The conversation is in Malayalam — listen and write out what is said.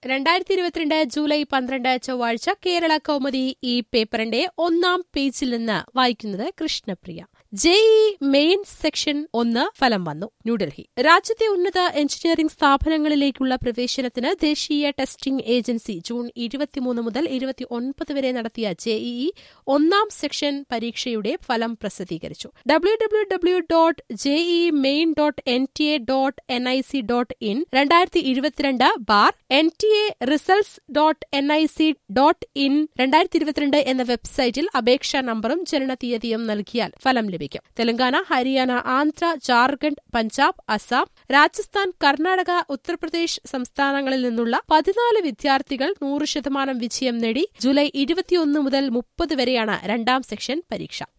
രണ്ടായിരത്തി ഇരുപത്തിരണ്ട് ജൂലൈ പന്ത്രണ്ട് ചൊവ്വാഴ്ച കേരള കൗമുദി ഈ പേപ്പറിന്റെ ഒന്നാം പേജിൽ നിന്ന് വായിക്കുന്നത് കൃഷ്ണപ്രിയ ജെഇ മെയിൻ സെക്ഷൻ ഒന്ന് ഫലം വന്നു ന്യൂഡൽഹി രാജ്യത്തെ ഉന്നത എഞ്ചിനീയറിംഗ് സ്ഥാപനങ്ങളിലേക്കുള്ള പ്രവേശനത്തിന് ദേശീയ ടെസ്റ്റിംഗ് ഏജൻസി ജൂൺ ഇരുപത്തിമൂന്ന് മുതൽ ഇരുപത്തിയൊൻപത് വരെ നടത്തിയ ജെഇഇ ഒന്നാം സെക്ഷൻ പരീക്ഷയുടെ ഫലം പ്രസിദ്ധീകരിച്ചു W W W dot JEE main dot N T A dot N I C dot in രണ്ടായിരത്തി ഇരുപത്തിരണ്ട് bar N T A results dot N I C dot in രണ്ടായിരത്തി ഇരുപത്തിരണ്ട് എന്ന വെബ്സൈറ്റിൽ അപേക്ഷാ നമ്പറും ജനനതീയതിയും നൽകിയാൽ ഫലം ലഭിക്കും തെലങ്കാന ഹരിയാന ആന്ധ്ര ജാർഖണ്ഡ് പഞ്ചാബ് അസം രാജസ്ഥാൻ കർണാടക ഉത്തർപ്രദേശ് സംസ്ഥാനങ്ങളിൽ നിന്നുള്ള പതിനാല് വിദ്യാർത്ഥികൾ നൂറ് ശതമാനം വിജയം നേടി ജൂലൈ ഇരുപത്തിയൊന്ന് മുതൽ മുപ്പത് വരെയാണ് രണ്ടാം സെക്ഷൻ പരീക്ഷ